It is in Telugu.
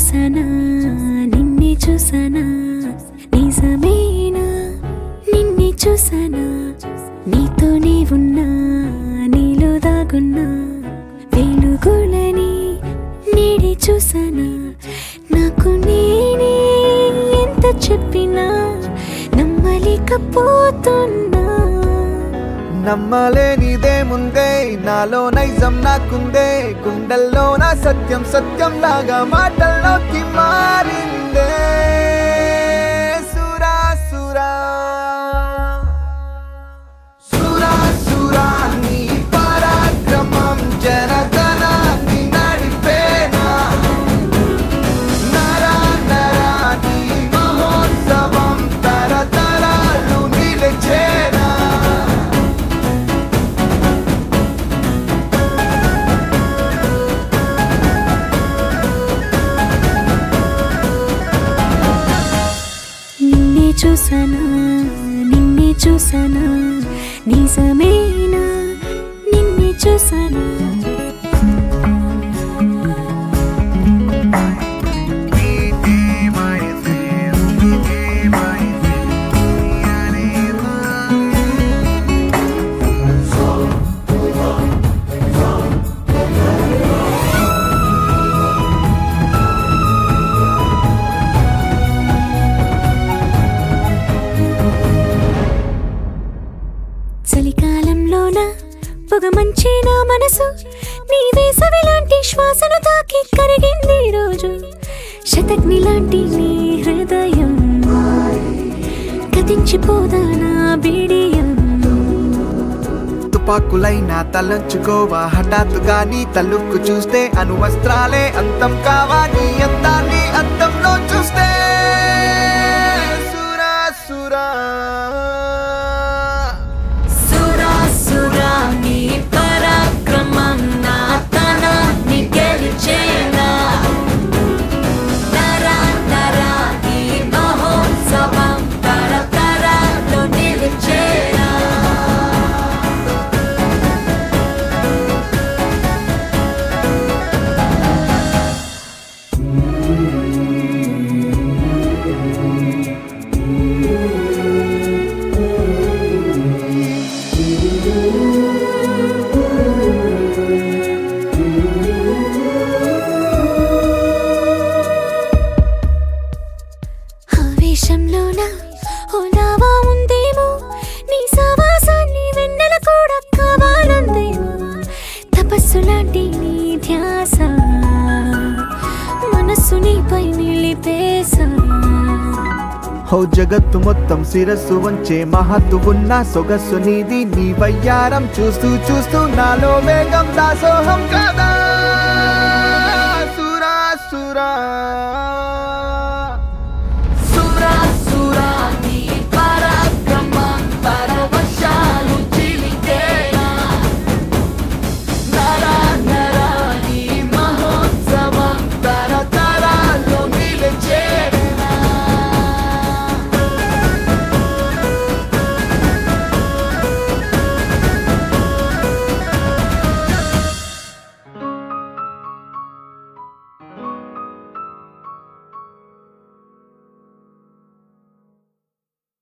చూసానా నిన్నే చూసానా నిజమేనా నిన్నే చూసానా నీతోనే ఉన్నా నీలో దాగున్నా వెలుగులని నేడే చూసానా నాకు నేనే ఎంత చెప్పినా నమ్మలేకపోతున్నా నమ్మలేనిదేముందే నాలో నైజం నాకుందే గుండెల్లో నా సత్యం సత్యం లాగా మాటల్లోకి మారిందే సురా సురా సురా సురా నీ పరాక్రమం జనతనాన్ని నడిపేనా నరా నరా నీ మహోత్సవం తరతరాలు నిలిచేనా నిన్నే చూసానా నిన్నే చూసానా నిజమేనా నిన్నే చూసానా చలికాలంలోన పొగ మంచి నా మనసు నీ వేసవి లాంటి శ్వాసను తాకి కరిగింది ఈ రోజు శతగ్ని లాంటి నీ హృదయం కదించిపోదా నా బిడియం తుపాకులైనా తలంచుకోవా హఠాత్తుగా నీ తలుక్కు చూస్తే అనువస్త్రాలే అంతం కావా నీ అందాన్ని అంతంలో చూస్తే సురా సురా సురా సురా నీ పరాక్రమం నా తనాన్ని గెలిచేనా నరా నరా ఈ మహోత్సవం తరతరాలు నిలిచేనా ఆవేశంలోన ఓలావా ఉందేమో నీ సావాసాన్ని వెన్నెల కూడా కావాలందేమో తపస్సు లాంటి నీ ధ్యాస మనస్సు నీపై నిలిపేసా హో జగత్తు మొత్తం శిరస్సు వంచే మహత్తు ఉన్న సొగస్సు నీది నీ వయ్యారం చూస్తూ చూస్తూ నాలో వేగం దాసోహం కదా సురా సురా